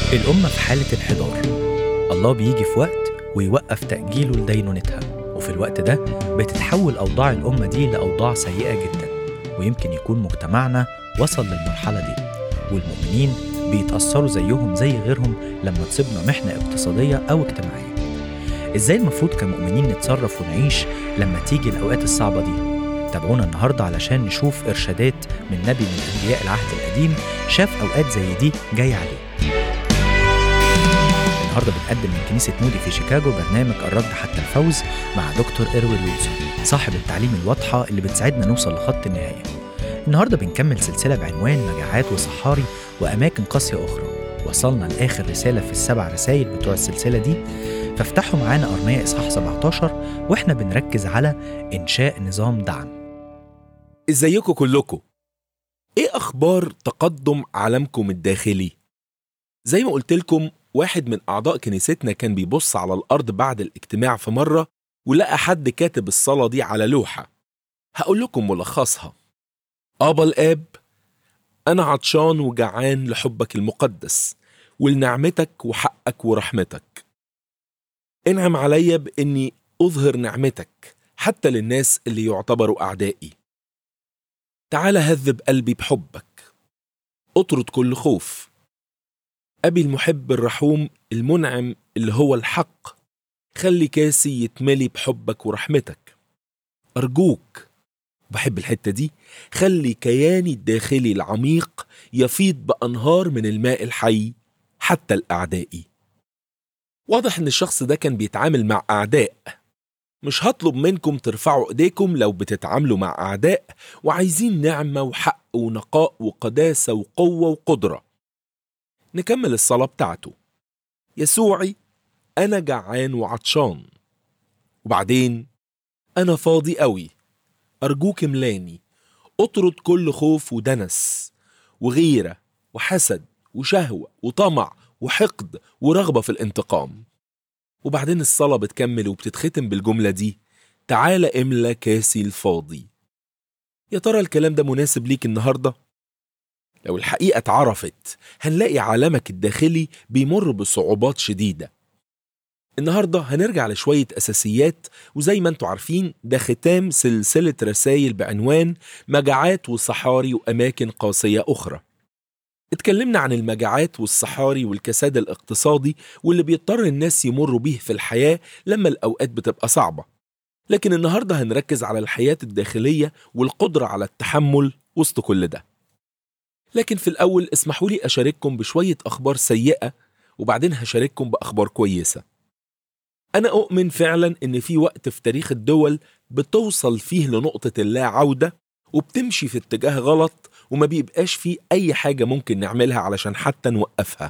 الأمة في حالة انحدار الله بيجي في وقت ويوقف تأجيله لدينونتها وفي الوقت ده بتتحول أوضاع الأمة دي لأوضاع سيئة جدا ويمكن يكون مجتمعنا وصل للمرحلة دي والمؤمنين بيتأثروا زيهم زي غيرهم لما تصيبنا محنة اقتصادية أو اجتماعية إزاي المفروض كمؤمنين نتصرف ونعيش لما تيجي الأوقات الصعبة دي تابعونا النهاردة علشان نشوف إرشادات من نبي من أنبياء العهد القديم شاف أوقات زي دي جاية عليه النهارده بنقدم من كنيسه مودي في شيكاغو برنامج الرد حتى الفوز مع دكتور ايروين ويلسون صاحب التعليم الواضحه اللي بتساعدنا نوصل لخط النهايه. النهارده بنكمل سلسله بعنوان مجاعات وصحاري واماكن قاسيه اخرى. وصلنا لاخر رساله في السبع رسائل بتوع السلسله دي فافتحوا معانا ارميه اصحاح 17 واحنا بنركز على انشاء نظام دعم. ازيكم كلكم ايه اخبار تقدم عالمكم الداخلي زي ما قلت لكم واحد من اعضاء كنيستنا كان بيبص على الارض بعد الاجتماع في مره ولقى حد كاتب الصلاه دي على لوحه هقول لكم ملخصها ابا الاب انا عطشان وجعان لحبك المقدس ولنعمتك وحقك ورحمتك انعم عليا باني اظهر نعمتك حتى للناس اللي يعتبروا اعدائي تعال هذب قلبي بحبك اطرد كل خوف أبي المحب الرحوم المنعم اللي هو الحق خلي كاسي يتملي بحبك ورحمتك أرجوك بحب الحتة دي خلي كياني الداخلي العميق يفيض بأنهار من الماء الحي حتى الأعدائي واضح إن الشخص ده كان بيتعامل مع أعداء مش هطلب منكم ترفعوا ايديكم لو بتتعاملوا مع أعداء وعايزين نعمة وحق ونقاء وقداسة وقوة وقدرة نكمل الصلاة بتاعته يسوعي أنا جعان وعطشان وبعدين أنا فاضي قوي أرجوك ملاني اطرد كل خوف ودنس وغيرة وحسد وشهوة وطمع وحقد ورغبة في الانتقام وبعدين الصلاة بتكمل وبتتختم بالجملة دي تعال املى كاسي الفاضي يا ترى الكلام ده مناسب ليك النهارده؟ لو الحقيقة اتعرفت هنلاقي عالمك الداخلي بيمر بصعوبات شديدة النهاردة هنرجع لشوية أساسيات وزي ما انتوا عارفين ده ختام سلسلة رسائل بعنوان مجاعات وصحاري وأماكن قاسية أخرى اتكلمنا عن المجاعات والصحاري والكساد الاقتصادي واللي بيضطر الناس يمروا بيه في الحياة لما الأوقات بتبقى صعبة لكن النهاردة هنركز على الحياة الداخلية والقدرة على التحمل وسط كل ده لكن في الأول اسمحوا لي أشارككم بشوية أخبار سيئة وبعدين هشارككم بأخبار كويسة أنا أؤمن فعلا إن في وقت في تاريخ الدول بتوصل فيه لنقطة اللا عودة وبتمشي في اتجاه غلط وما بيبقاش فيه أي حاجة ممكن نعملها علشان حتى نوقفها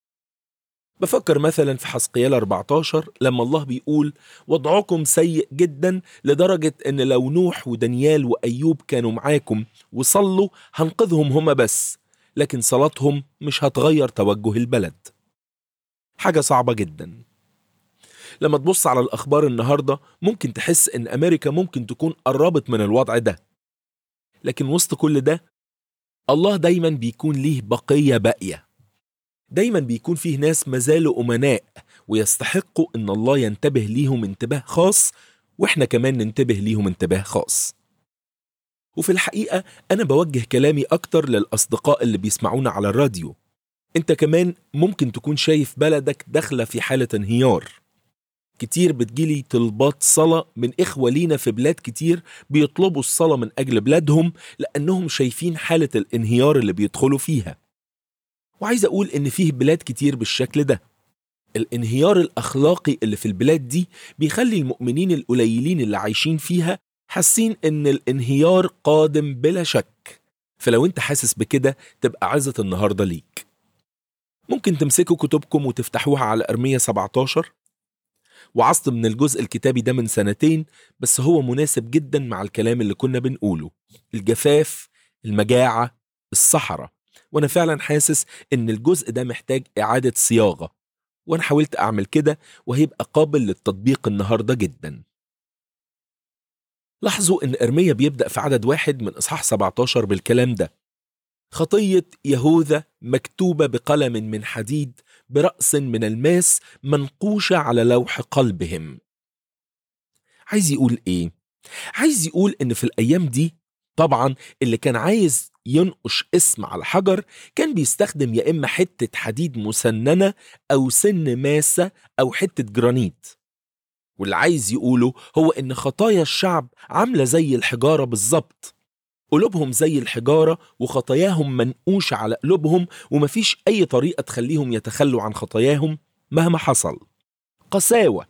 بفكر مثلا في حسقيال 14 لما الله بيقول وضعكم سيء جدا لدرجة ان لو نوح ودانيال وأيوب كانوا معاكم وصلوا هنقذهم هما بس لكن صلاتهم مش هتغير توجه البلد حاجة صعبة جدا لما تبص على الأخبار النهاردة ممكن تحس إن أمريكا ممكن تكون قربت من الوضع ده لكن وسط كل ده الله دايما بيكون ليه بقية باقية دايما بيكون فيه ناس مازالوا أمناء ويستحقوا إن الله ينتبه ليهم انتباه خاص وإحنا كمان ننتبه ليهم انتباه خاص وفي الحقيقة أنا بوجه كلامي أكتر للأصدقاء اللي بيسمعونا على الراديو أنت كمان ممكن تكون شايف بلدك داخلة في حالة انهيار كتير بتجيلي طلبات صلاة من إخوة لينا في بلاد كتير بيطلبوا الصلاة من أجل بلادهم لأنهم شايفين حالة الانهيار اللي بيدخلوا فيها وعايز أقول إن فيه بلاد كتير بالشكل ده الانهيار الأخلاقي اللي في البلاد دي بيخلي المؤمنين القليلين اللي عايشين فيها حاسين إن الانهيار قادم بلا شك فلو أنت حاسس بكده تبقى عزة النهاردة ليك ممكن تمسكوا كتبكم وتفتحوها على أرمية 17 وعظت من الجزء الكتابي ده من سنتين بس هو مناسب جدا مع الكلام اللي كنا بنقوله الجفاف المجاعة الصحراء وأنا فعلا حاسس إن الجزء ده محتاج إعادة صياغة وأنا حاولت أعمل كده وهيبقى قابل للتطبيق النهاردة جدا لاحظوا إن إرميا بيبدأ في عدد واحد من إصحاح 17 بالكلام ده خطية يهوذا مكتوبة بقلم من حديد برأس من الماس منقوشة على لوح قلبهم عايز يقول ايه؟ عايز يقول ان في الايام دي طبعا اللي كان عايز ينقش اسم على حجر كان بيستخدم يا اما حتة حديد مسننة او سن ماسة او حتة جرانيت واللي عايز يقوله هو ان خطايا الشعب عاملة زي الحجارة بالظبط قلوبهم زي الحجارة وخطاياهم منقوشة على قلوبهم ومفيش أي طريقة تخليهم يتخلوا عن خطاياهم مهما حصل قساوة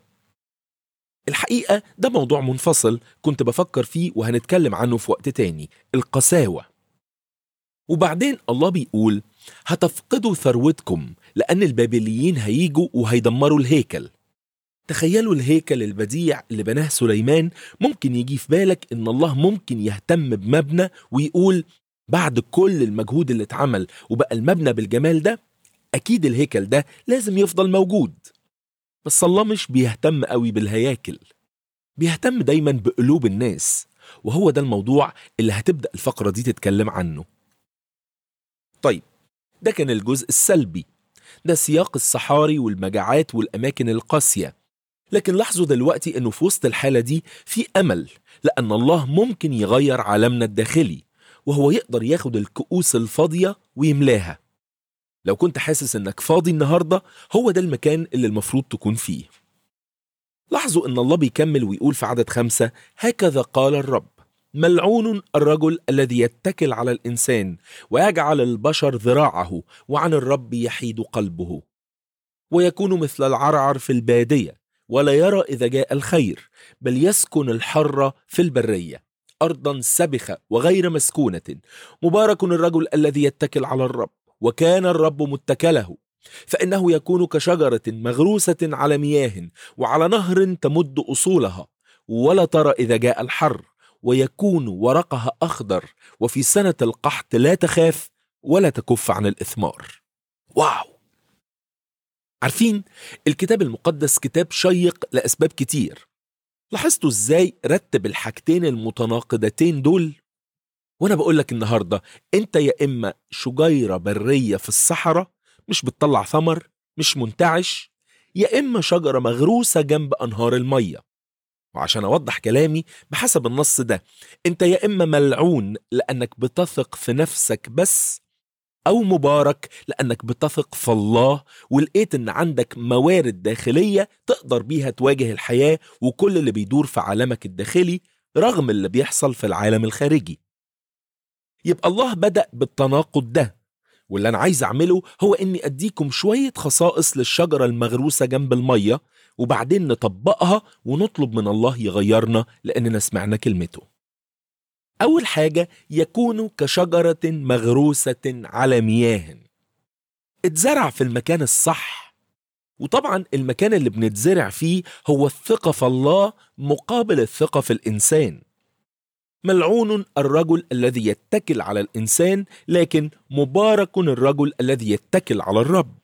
الحقيقة ده موضوع منفصل كنت بفكر فيه وهنتكلم عنه في وقت تاني القساوة وبعدين الله بيقول هتفقدوا ثروتكم لأن البابليين هيجوا وهيدمروا الهيكل تخيلوا الهيكل البديع اللي بناه سليمان ممكن يجي في بالك ان الله ممكن يهتم بمبنى ويقول بعد كل المجهود اللي اتعمل وبقى المبنى بالجمال ده اكيد الهيكل ده لازم يفضل موجود بس الله مش بيهتم قوي بالهياكل بيهتم دايما بقلوب الناس وهو ده الموضوع اللي هتبدأ الفقرة دي تتكلم عنه طيب ده كان الجزء السلبي ده سياق الصحاري والمجاعات والأماكن القاسية لكن لاحظوا دلوقتي انه في وسط الحالة دي في امل لان الله ممكن يغير عالمنا الداخلي وهو يقدر ياخد الكؤوس الفاضية ويملاها لو كنت حاسس انك فاضي النهاردة هو ده المكان اللي المفروض تكون فيه لاحظوا ان الله بيكمل ويقول في عدد خمسة هكذا قال الرب ملعون الرجل الذي يتكل على الانسان ويجعل البشر ذراعه وعن الرب يحيد قلبه ويكون مثل العرعر في الباديه ولا يرى إذا جاء الخير بل يسكن الحر في البرية أرضا سبخة وغير مسكونة مبارك الرجل الذي يتكل على الرب وكان الرب متكله فإنه يكون كشجرة مغروسة على مياه وعلى نهر تمد أصولها ولا ترى إذا جاء الحر ويكون ورقها أخضر وفي سنة القحط لا تخاف ولا تكف عن الإثمار واو عارفين الكتاب المقدس كتاب شيق لأسباب كتير لاحظتوا ازاي رتب الحاجتين المتناقضتين دول وانا بقول لك النهارده انت يا اما شجيره بريه في الصحراء مش بتطلع ثمر مش منتعش يا اما شجره مغروسه جنب انهار الميه وعشان اوضح كلامي بحسب النص ده انت يا اما ملعون لانك بتثق في نفسك بس أو مبارك لأنك بتثق في الله ولقيت إن عندك موارد داخلية تقدر بيها تواجه الحياة وكل اللي بيدور في عالمك الداخلي رغم اللي بيحصل في العالم الخارجي. يبقى الله بدأ بالتناقض ده واللي أنا عايز أعمله هو إني أديكم شوية خصائص للشجرة المغروسة جنب المية وبعدين نطبقها ونطلب من الله يغيرنا لأننا سمعنا كلمته. أول حاجة يكون كشجرة مغروسة على مياه اتزرع في المكان الصح وطبعا المكان اللي بنتزرع فيه هو الثقة في الله مقابل الثقة في الإنسان ملعون الرجل الذي يتكل على الإنسان لكن مبارك الرجل الذي يتكل على الرب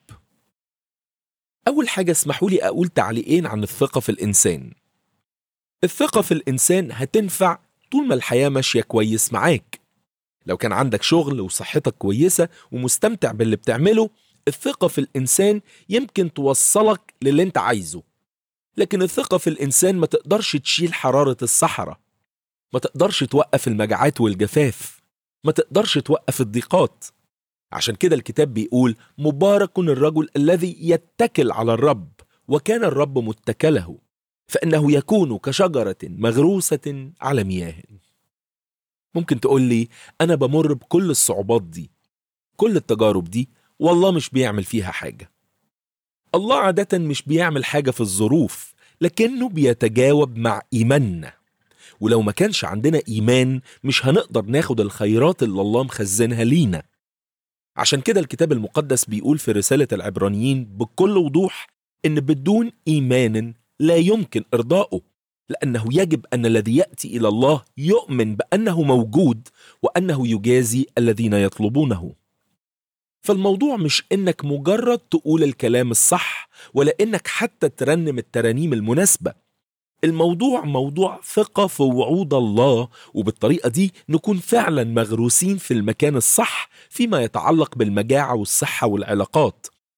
أول حاجة اسمحوا لي أقول تعليقين عن الثقة في الإنسان الثقة في الإنسان هتنفع طول ما الحياة ماشية كويس معاك لو كان عندك شغل وصحتك كويسة ومستمتع باللي بتعمله الثقة في الإنسان يمكن توصلك للي انت عايزه لكن الثقة في الإنسان ما تقدرش تشيل حرارة الصحراء ما تقدرش توقف المجاعات والجفاف ما تقدرش توقف الضيقات عشان كده الكتاب بيقول مبارك الرجل الذي يتكل على الرب وكان الرب متكله فإنه يكون كشجرة مغروسة على مياه ممكن تقول لي أنا بمر بكل الصعوبات دي كل التجارب دي والله مش بيعمل فيها حاجة الله عادة مش بيعمل حاجة في الظروف لكنه بيتجاوب مع إيماننا ولو ما كانش عندنا إيمان مش هنقدر ناخد الخيرات اللي الله مخزنها لينا عشان كده الكتاب المقدس بيقول في رسالة العبرانيين بكل وضوح إن بدون إيمان لا يمكن إرضائه لأنه يجب أن الذي يأتي إلى الله يؤمن بأنه موجود وأنه يجازي الذين يطلبونه فالموضوع مش إنك مجرد تقول الكلام الصح ولا إنك حتى ترنم الترانيم المناسبة الموضوع موضوع ثقة في وعود الله وبالطريقة دي نكون فعلا مغروسين في المكان الصح فيما يتعلق بالمجاعة والصحة والعلاقات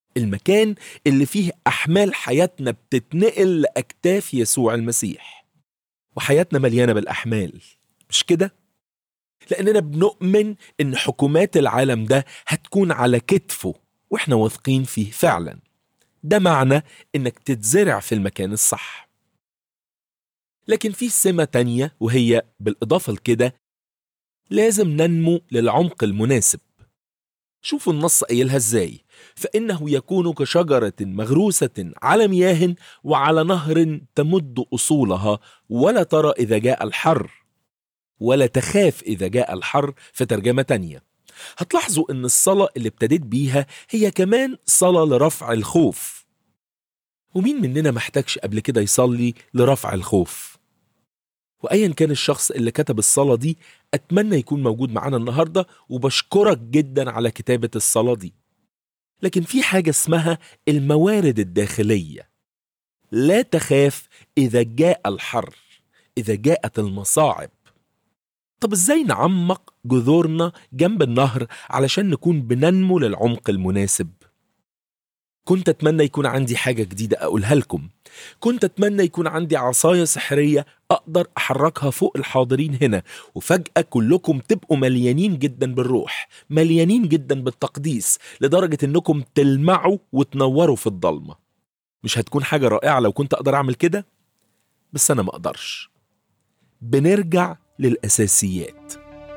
المكان اللي فيه أحمال حياتنا بتتنقل لأكتاف يسوع المسيح وحياتنا مليانة بالأحمال مش كده؟ لأننا بنؤمن إن حكومات العالم ده هتكون على كتفه وإحنا واثقين فيه فعلا ده معنى إنك تتزرع في المكان الصح لكن في سمة تانية وهي بالإضافة لكده لازم ننمو للعمق المناسب شوفوا النص قايلها ازاي فإنه يكون كشجرة مغروسة على مياه وعلى نهر تمد أصولها ولا ترى إذا جاء الحر ولا تخاف إذا جاء الحر في ترجمة تانية هتلاحظوا إن الصلاة اللي ابتديت بيها هي كمان صلاة لرفع الخوف ومين مننا محتاجش قبل كده يصلي لرفع الخوف وايا كان الشخص اللي كتب الصلاه دي اتمنى يكون موجود معانا النهارده وبشكرك جدا على كتابه الصلاه دي لكن في حاجه اسمها الموارد الداخليه لا تخاف اذا جاء الحر اذا جاءت المصاعب طب ازاي نعمق جذورنا جنب النهر علشان نكون بننمو للعمق المناسب كنت اتمنى يكون عندي حاجه جديده اقولها لكم كنت اتمنى يكون عندي عصايه سحريه اقدر احركها فوق الحاضرين هنا وفجاه كلكم تبقوا مليانين جدا بالروح مليانين جدا بالتقديس لدرجه انكم تلمعوا وتنوروا في الضلمه مش هتكون حاجه رائعه لو كنت اقدر اعمل كده بس انا ما اقدرش بنرجع للاساسيات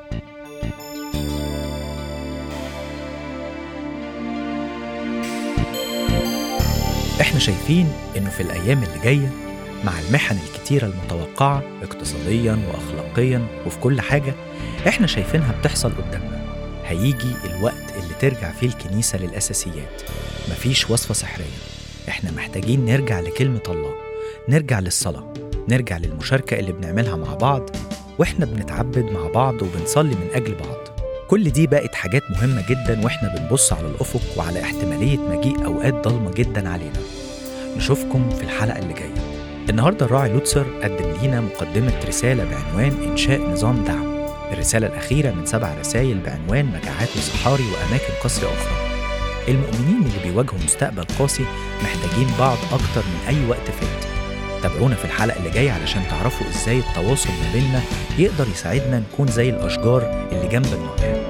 احنا شايفين انه في الايام اللي جايه مع المحن الكتيره المتوقعه اقتصاديا واخلاقيا وفي كل حاجه احنا شايفينها بتحصل قدامنا هيجي الوقت اللي ترجع فيه الكنيسه للاساسيات مفيش وصفه سحريه احنا محتاجين نرجع لكلمه الله نرجع للصلاه نرجع للمشاركه اللي بنعملها مع بعض واحنا بنتعبد مع بعض وبنصلي من اجل بعض كل دي بقت حاجات مهمة جدا واحنا بنبص على الأفق وعلى احتمالية مجيء أوقات ضلمة جدا علينا نشوفكم في الحلقة اللي جاية النهاردة الراعي لوتسر قدم لينا مقدمة رسالة بعنوان إنشاء نظام دعم الرسالة الأخيرة من سبع رسائل بعنوان مجاعات وصحاري وأماكن قصر أخرى المؤمنين اللي بيواجهوا مستقبل قاسي محتاجين بعض أكتر من أي وقت فات تابعونا في الحلقة اللي جاية علشان تعرفوا إزاي التواصل ما بيننا يقدر يساعدنا نكون زي الأشجار اللي جنب النهر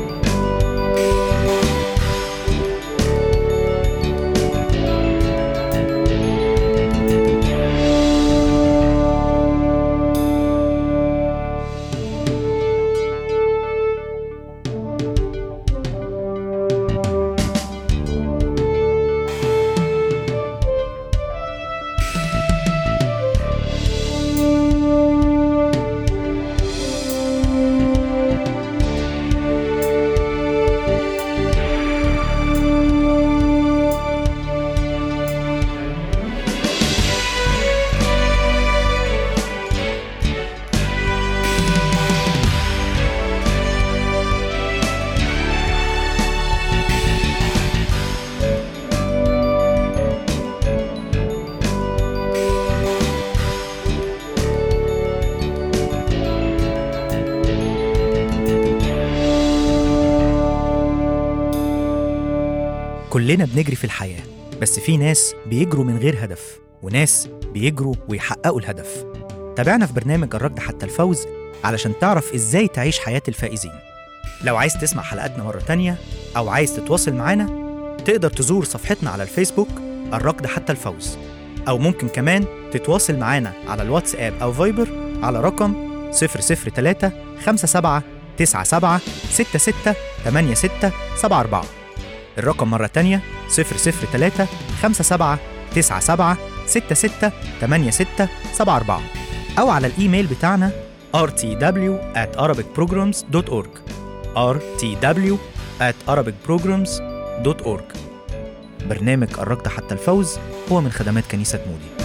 كلنا بنجري في الحياة بس في ناس بيجروا من غير هدف وناس بيجروا ويحققوا الهدف تابعنا في برنامج الركض حتى الفوز علشان تعرف ازاي تعيش حياة الفائزين لو عايز تسمع حلقاتنا مرة تانية أو عايز تتواصل معانا تقدر تزور صفحتنا على الفيسبوك الركض حتى الفوز أو ممكن كمان تتواصل معانا على الواتساب أو فايبر على رقم 003 57 97 66 86 74 الرقم مرة تانية 003 57 97 66 86 74 أو على الإيميل بتاعنا rtw at arabicprograms.org rtw at arabicprograms.org برنامج الركض حتى الفوز هو من خدمات كنيسة مودي